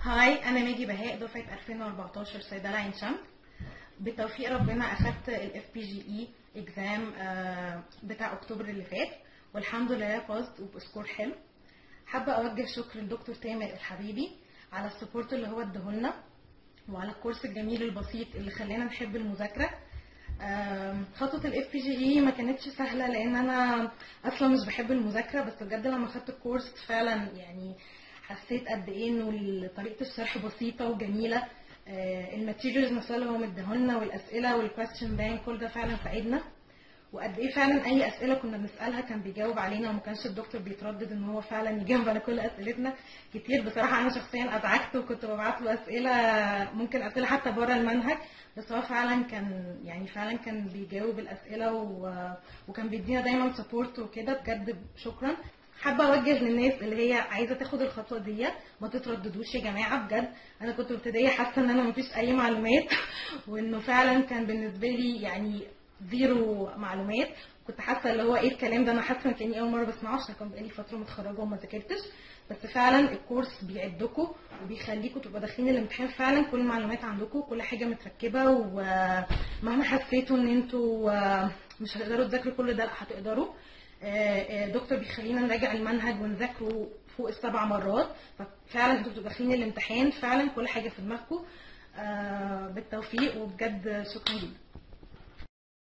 هاي انا ماجي بهاء دفعه 2014 صيدله عين شمس بتوفيق ربنا اخدت الاف بي جي اي اكزام بتاع اكتوبر اللي فات والحمد لله فزت وبسكور حلو حابه اوجه شكر لدكتور تامر الحبيبي على السبورت اللي هو اداهولنا وعلى الكورس الجميل البسيط اللي خلانا نحب المذاكره آم، خطوه الاف بي جي اي ما كانتش سهله لان انا اصلا مش بحب المذاكره بس بجد لما خدت الكورس فعلا يعني حسيت قد ايه انه طريقه الشرح بسيطه وجميله الماتيريالز نفسها اللي هو مديهولنا والاسئله والكويستشن بانك كل ده فعلا ساعدنا وقد ايه فعلا اي اسئله كنا بنسالها كان بيجاوب علينا وما كانش الدكتور بيتردد ان هو فعلا يجاوب على كل اسئلتنا كتير بصراحه انا شخصيا ازعجت وكنت ببعت له اسئله ممكن اسئله حتى بره المنهج بس هو فعلا كان يعني فعلا كان بيجاوب الاسئله و... وكان بيدينا دايما سبورت وكده بجد شكرا حابه اوجه للناس اللي هي عايزه تاخد الخطوه دي ما تترددوش يا جماعه بجد انا كنت ابتدائيه حاسه ان انا مفيش اي معلومات وانه فعلا كان بالنسبه لي يعني زيرو معلومات كنت حاسه اللي هو ايه الكلام ده انا حاسه كاني اول مره بسمعه عشان كان بقالي فتره متخرجه وما ذاكرتش بس فعلا الكورس بيعدكم وبيخليكم تبقوا داخلين الامتحان فعلا كل المعلومات عندكم كل حاجه متركبه ومهما حسيتوا ان انتوا مش هتقدروا تذاكروا كل ده لا هتقدروا دكتور بيخلينا نراجع المنهج ونذاكره فوق السبع مرات ففعلا انتوا بتبقوا داخلين الامتحان فعلا كل حاجه في دماغكم بالتوفيق وبجد شكرا ليك